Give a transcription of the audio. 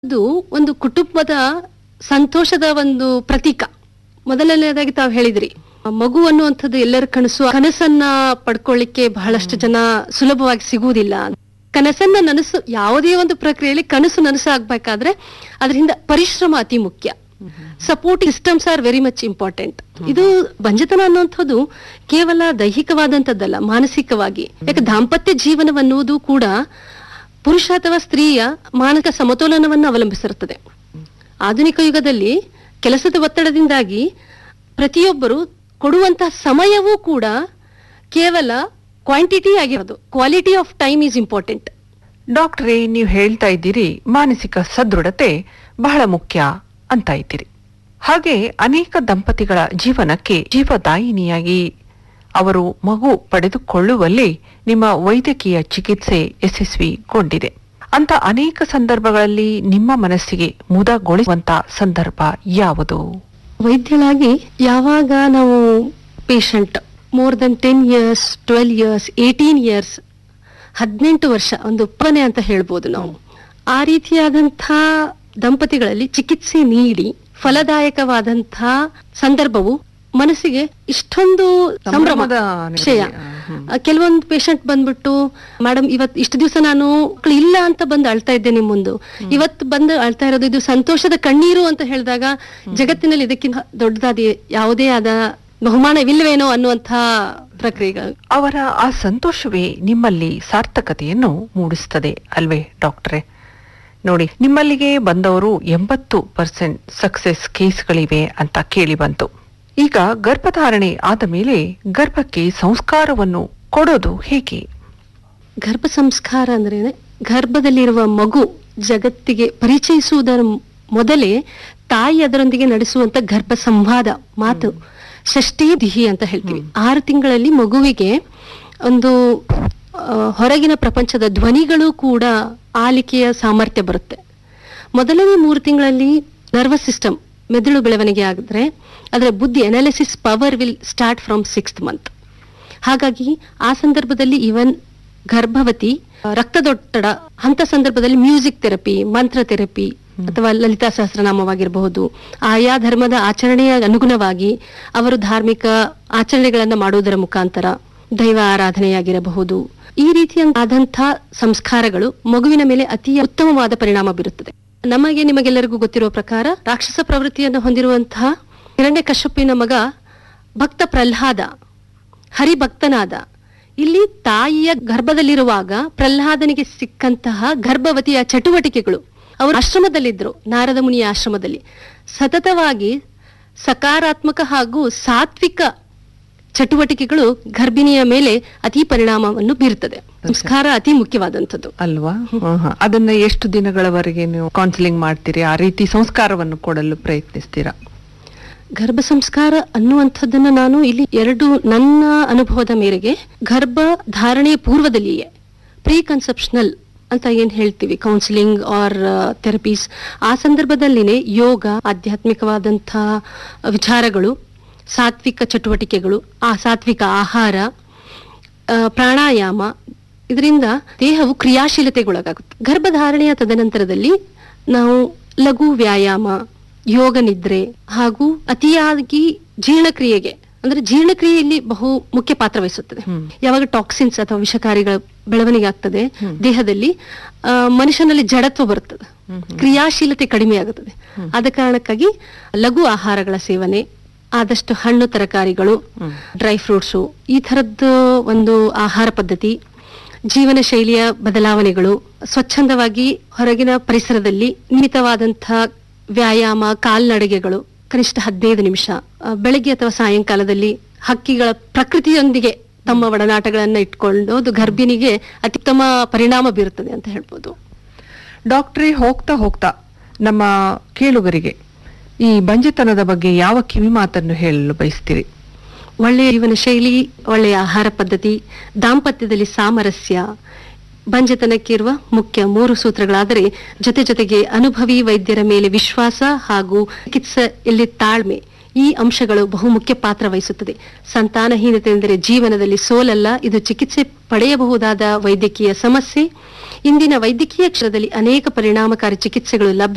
ಇದು ಒಂದು ಕುಟುಂಬದ ಸಂತೋಷದ ಒಂದು ಪ್ರತೀಕ ಮೊದಲನೇದಾಗಿ ತಾವು ಹೇಳಿದ್ರಿ ಮಗು ಅನ್ನುವಂಥದ್ದು ಎಲ್ಲರ ಕನಸು ಆ ಕನಸನ್ನ ಪಡ್ಕೊಳ್ಳಿಕ್ಕೆ ಬಹಳಷ್ಟು ಜನ ಸುಲಭವಾಗಿ ಸಿಗುವುದಿಲ್ಲ ಕನಸನ್ನ ನನಸು ಯಾವುದೇ ಒಂದು ಪ್ರಕ್ರಿಯೆಯಲ್ಲಿ ಕನಸು ನನಸು ಆಗ್ಬೇಕಾದ್ರೆ ಅದರಿಂದ ಪರಿಶ್ರಮ ಅತಿ ಮುಖ್ಯ support systems are very much important ಇದು ಬಂಜತನ ಅನ್ನುವಂಥದ್ದು ಕೇವಲ ದೈಹಿಕವಾದಂಥದ್ದಲ್ಲ ಮಾನಸಿಕವಾಗಿ ಯಾಕೆ ದಾಂಪತ್ಯ ಜೀವನವನ್ನುವುದು ಕೂಡ ಪುರುಷ ಅಥವಾ ಸ್ತ್ರೀಯ ಮಾನಸಿಕ ಸಮತೋಲನವನ್ನು ಅವಲಂಬಿಸಿರುತ್ತದೆ ಆಧುನಿಕ ಯುಗದಲ್ಲಿ ಕೆಲಸದ ಒತ್ತಡದಿಂದಾಗಿ ಪ್ರತಿಯೊಬ್ಬರು ಕೊಡುವಂತಹ ಸಮಯವೂ ಕೂಡ ಕೇವಲ ಕ್ವಾಂಟಿಟಿ ಆಗಿರೋದು quality of time is important ಡಾಕ್ಟ್ರೇ ನೀವು ಹೇಳ್ತಾ ಇದ್ದೀರಿ ಮಾನಸಿಕ ಸದೃಢತೆ ಬಹಳ ಮುಖ್ಯ ಅಂತ ಇದ್ದೀರಿ ಹಾಗೆ ಅನೇಕ ದಂಪತಿಗಳ ಜೀವನಕ್ಕೆ ಜೀವದಾಯಿನಿಯಾಗಿ ಅವರು ಮಗು ಪಡೆದುಕೊಳ್ಳುವಲ್ಲಿ ನಿಮ್ಮ ವೈದ್ಯಕೀಯ ಚಿಕಿತ್ಸೆ ಯಶಸ್ವಿಗೊಂಡಿದೆ ಅಂತ ಅನೇಕ ಸಂದರ್ಭಗಳಲ್ಲಿ ನಿಮ್ಮ ಮನಸ್ಸಿಗೆ ಮುದಗೊಳಿಸುವಂತ ಸಂದರ್ಭ ಯಾವುದು ವೈದ್ಯರಾಗಿ ಯಾವಾಗ ನಾವು patient more than ten years twelve years eighteen years ಹದಿನೆಂಟು ವರ್ಷ ಒಂದು ಪನೆ ಅಂತ ಹೇಳ್ಬೋದು ನಾವು ಆ ರೀತಿಯಾದಂಥ ದಂಪತಿಗಳಲ್ಲಿ ಚಿಕಿತ್ಸೆ ನೀಡಿ ಫಲದಾಯಕವಾದಂಥ ಸಂದರ್ಭವು ಮನಸ್ಸಿಗೆ ಇಷ್ಟೊಂದು ಸಂಭ್ರಮ ಸಂಭ್ರಮದ ವಿಷಯ ಹ್ಮ್. ಆ, ಕೆಲವೊಂದು ಪೇಷಂಟ್ ಬಂದ್ಬಿಟ್ಟು ಮೇಡಮ್ ಇವತ್ ಇಷ್ಟು ದಿವಸ ನಾನು ಮಕ್ಳು ಇಲ್ಲ ಅಂತ ಬಂದು ಅಳ್ತಾ ಇದ್ದೆ ನಿಮ್ ಮುಂದು ಇವತ್ತು ಬಂದು ಅಳ್ತಾ ಇರೋದು ಇದು ಸಂತೋಷದ ಕಣ್ಣೀರು ಅಂತ ಹೇಳಿದಾಗ ಜಗತ್ತಿನಲ್ಲಿ ಇದಕ್ಕಿಂತ ದೊಡ್ಡದಾದ ಯಾವುದೇ ಆದ ಬಹುಮಾನವಿಲ್ಲವೇನೋ ಅನ್ನುವಂಥ ಪ್ರಕ್ರಿಯೆಗಳು ಅವರ ಆ ಸಂತೋಷವೇ ನಿಮ್ಮಲ್ಲಿ ಸಾರ್ಥಕತೆಯನ್ನು ಮೂಡಿಸ್ತದೆ ಅಲ್ವೇ ಡಾಕ್ಟ್ರೆ ನೋಡಿ ನಿಮ್ಮಲ್ಲಿಗೆ ಬಂದವರು ಎಂಬತ್ತು ಪರ್ಸೆಂಟ್ ಸಕ್ಸೆಸ್ ಕೇಸ್ಗಳಿವೆ ಅಂತ ಕೇಳಿ ಬಂತು ಈಗ ಗರ್ಭಧಾರಣೆ ಆದ ಮೇಲೆ ಗರ್ಭಕ್ಕೆ ಸಂಸ್ಕಾರವನ್ನು ಕೊಡೋದು ಹೇಗೆ ಗರ್ಭ ಸಂಸ್ಕಾರ ಅಂದ್ರೆ ಗರ್ಭದಲ್ಲಿರುವ ಮಗು ಜಗತ್ತಿಗೆ ಪರಿಚಯಿಸುವುದರ ಮೊದಲೇ ತಾಯಿ ಅದರೊಂದಿಗೆ ನಡೆಸುವಂತ ಗರ್ಭ ಸಂವಾದ ಮಾತು ಷಷ್ಠಿ ದಿಹಿ ಅಂತ ಹೇಳ್ತೀವಿ ಆರು ತಿಂಗಳಲ್ಲಿ ಮಗುವಿಗೆ ಒಂದು ಆ, ಹೊರಗಿನ ಪ್ರಪಂಚದ ಧ್ವನಿಗಳು ಕೂಡ ಆಲಿಕೆಯ ಸಾಮರ್ಥ್ಯ ಬರುತ್ತೆ ಮೊದಲನೇ ಮೂರು ತಿಂಗಳಲ್ಲಿ ನರ್ವಸ್ ಸಿಸ್ಟಮ್ ಮೆದುಳು ಬೆಳವಣಿಗೆ ಆಗಿದ್ರೆ ಅದರ ಬುದ್ಧಿ analysis power will start from sixth month ಹಾಗಾಗಿ ಆ ಸಂದರ್ಭದಲ್ಲಿ ಇವನ್ ಗರ್ಭವತಿ ಆ, ರಕ್ತದೊತ್ತಡ ಅಂತ ಸಂದರ್ಭದಲ್ಲಿ ಮ್ಯೂಸಿಕ್ ಥೆರಪಿ ಮಂತ್ರ ಥೆರಪಿ ಅಥವಾ ಲಲಿತಾ ಸಹಸ್ರನಾಮವಾಗಿರಬಹುದು ಆಯಾ ಧರ್ಮದ ಆಚರಣೆಯ ಅನುಗುಣವಾಗಿ ಅವರು ಧಾರ್ಮಿಕ ಆಚರಣೆಗಳನ್ನ ಮಾಡುವುದರ ಮುಖಾಂತರ ದೈವ ಆರಾಧನೆಯಾಗಿರಬಹುದು ಈ ರೀತಿಯಾದಂಥ ಸಂಸ್ಕಾರಗಳು ಮಗುವಿನ ಮೇಲೆ ಅತಿ ಉತ್ತಮವಾದ ಪರಿಣಾಮ ಬೀರುತ್ತದೆ ನಮಗೆ ನಿಮಗೆಲ್ಲರಿಗೂ ಗೊತ್ತಿರುವ ಪ್ರಕಾರ ರಾಕ್ಷಸ ಪ್ರವೃತ್ತಿಯನ್ನು ಹೊಂದಿರುವಂತಹ ಹಿರಣ್ಯ ಕಶ್ಯಪಿನ ಮಗ ಭಕ್ತ ಪ್ರಹ್ಲಾದ ಹರಿಭಕ್ತನಾದ ಇಲ್ಲಿ ತಾಯಿಯ ಗರ್ಭದಲ್ಲಿರುವಾಗ ಪ್ರಹ್ಲಾದನಿಗೆ ಸಿಕ್ಕಂತಹ ಗರ್ಭವತಿಯ ಚಟುವಟಿಕೆಗಳು ಅವರು ಆಶ್ರಮದಲ್ಲಿದ್ದರು ನಾರದ ಮುನಿಯ ಆಶ್ರಮದಲ್ಲಿ ಸತತವಾಗಿ ಸಕಾರಾತ್ಮಕ ಹಾಗೂ ಸಾತ್ವಿಕ ಚಟುವಟಿಕೆಗಳು ಗರ್ಭಿಣಿಯ ಮೇಲೆ ಅತಿ ಪರಿಣಾಮವನ್ನು ಬೀರುತ್ತದೆ ಸಂಸ್ಕಾರ ಅತಿ ಮುಖ್ಯವಾದಂಥದ್ದು ಅಲ್ವಾ ಆಹಾ. ಅದನ್ನ ಎಷ್ಟು ದಿನಗಳವರೆಗೆ ನೀವು ಕೌನ್ಸಿಲಿಂಗ್ ಮಾಡ್ತೀರಿ ಆ ರೀತಿ ಸಂಸ್ಕಾರವನ್ನು ಕೊಡಲು ಪ್ರಯತ್ನಿಸ್ತೀರಾ ಗರ್ಭ ಸಂಸ್ಕಾರ ಅನ್ನುವಂಥದ್ದನ್ನ ನಾನು ಇಲ್ಲಿ ಎರಡು ನನ್ನ ಅನುಭವದ ಮೇರೆಗೆ ಗರ್ಭ ಧಾರಣೆಯ ಪೂರ್ವದಲ್ಲಿಯೇ ಪ್ರೀ ಕನ್ಸೆಪ್ಷನಲ್ ಅಂತ ಏನ್ ಹೇಳ್ತೀವಿ ಕೌನ್ಸಿಲಿಂಗ್ ಆರ್ ಥೆರಪೀಸ್ ಆ ಸಂದರ್ಭದಲ್ಲಿನೇ ಯೋಗ ಆಧ್ಯಾತ್ಮಿಕವಾದಂಥ ವಿಚಾರಗಳು ಸಾತ್ವಿಕ ಚಟುವಟಿಕೆಗಳು ಆ ಸಾತ್ವಿಕ ಆಹಾರ ಆ, ಪ್ರಾಣಾಯಾಮ ಇದರಿಂದ ದೇಹವು ಕ್ರಿಯಾಶೀಲತೆಗೊಳಗಾಗುತ್ತೆ ಗರ್ಭಧಾರಣೆಯ ತದನಂತರದಲ್ಲಿ ನಾವು ಲಘು ವ್ಯಾಯಾಮ ಯೋಗ ನಿದ್ರೆ ಹಾಗೂ ಅತಿಯಾಗಿ ಜೀರ್ಣಕ್ರಿಯೆಗೆ ಅಂದ್ರೆ ಜೀರ್ಣಕ್ರಿಯೆಯಲ್ಲಿ ಬಹು ಮುಖ್ಯ ಪಾತ್ರ ವಹಿಸುತ್ತದೆ ಹ್ಮ್. ಯಾವಾಗ ಟಾಕ್ಸಿನ್ಸ್ ಅಥವಾ ವಿಷಕಾರಿಗಳ ಬೆಳವಣಿಗೆ ಆಗ್ತದೆ ದೇಹದಲ್ಲಿ ಆ, ಮನುಷ್ಯನಲ್ಲಿ ಜಡತ್ವ ಬರುತ್ತದೆ ಕ್ರಿಯಾಶೀಲತೆ ಕಡಿಮೆ ಆಗುತ್ತದೆ ಆದ ಕಾರಣಕ್ಕಾಗಿ ಲಘು ಆಹಾರಗಳ ಸೇವನೆ ಆದಷ್ಟು ಹಣ್ಣು ತರಕಾರಿಗಳು ಡ್ರೈ ಫ್ರೂಟ್ಸು ಈ ಥರದ್ದು ಒಂದು ಆಹಾರ ಪದ್ಧತಿ ಜೀವನ ಶೈಲಿಯ ಬದಲಾವಣೆಗಳು ಸ್ವಚ್ಛಂದವಾಗಿ ಹೊರಗಿನ ಪರಿಸರದಲ್ಲಿ ನಿಯಮಿತವಾದಂಥ ವ್ಯಾಯಾಮ ಕಾಲ್ನಡಿಗೆಗಳು ಕನಿಷ್ಠ ಹದಿನೈದು ನಿಮಿಷ ಆ, ಬೆಳಗ್ಗೆ ಅಥವಾ ಸಾಯಂಕಾಲದಲ್ಲಿ ಹಕ್ಕಿಗಳ ಪ್ರಕೃತಿಯೊಂದಿಗೆ ತಮ್ಮ ಒಡನಾಟಗಳನ್ನ ಇಟ್ಕೊಂಡು ಅದು ಗರ್ಭಿಣಿಗೆ ಅತ್ಯುತ್ತಮ ಪರಿಣಾಮ ಬೀರುತ್ತದೆ ಅಂತ ಹೇಳ್ಬೋದು ಡಾಕ್ಟ್ರೇ ಹೋಗ್ತಾ ಹೋಗ್ತಾ ನಮ್ಮ ಕೇಳುಗರಿಗೆ ಈ ಬಂಜೆತನದ ಬಗ್ಗೆ ಯಾವ ಕಿವಿ ಮಾತನ್ನು ಹೇಳಲು ಬಯಸ್ತೀರಿ ಒಳ್ಳೆಯ ಜೀವನ ಶೈಲಿ ಒಳ್ಳೆಯ ಆಹಾರ ಪದ್ಧತಿ ದಾಂಪತ್ಯದಲ್ಲಿ ಸಾಮರಸ್ಯ ಬಂಜತನಕ್ಕಿರುವ ಮುಖ್ಯ ಮೂರು ಸೂತ್ರಗಳಾದರೆ ಜೊತೆ ಜೊತೆಗೆ ಅನುಭವಿ ವೈದ್ಯರ ಮೇಲೆ ವಿಶ್ವಾಸ ಹಾಗೂ ಚಿಕಿತ್ಸೆಯಲ್ಲಿ ತಾಳ್ಮೆ ಈ ಅಂಶಗಳು ಬಹುಮುಖ್ಯ ಪಾತ್ರ ವಹಿಸುತ್ತದೆ ಸಂತಾನಹೀನತೆ ಎಂದರೆ ಜೀವನದಲ್ಲಿ ಸೋಲಲ್ಲ ಇದು ಚಿಕಿತ್ಸೆ ಪಡೆಯಬಹುದಾದ ವೈದ್ಯಕೀಯ ಸಮಸ್ಯೆ ಇಂದಿನ ವೈದ್ಯಕೀಯ ಕ್ಷೇತ್ರದಲ್ಲಿ ಅನೇಕ ಪರಿಣಾಮಕಾರಿ ಚಿಕಿತ್ಸೆಗಳು ಲಭ್ಯ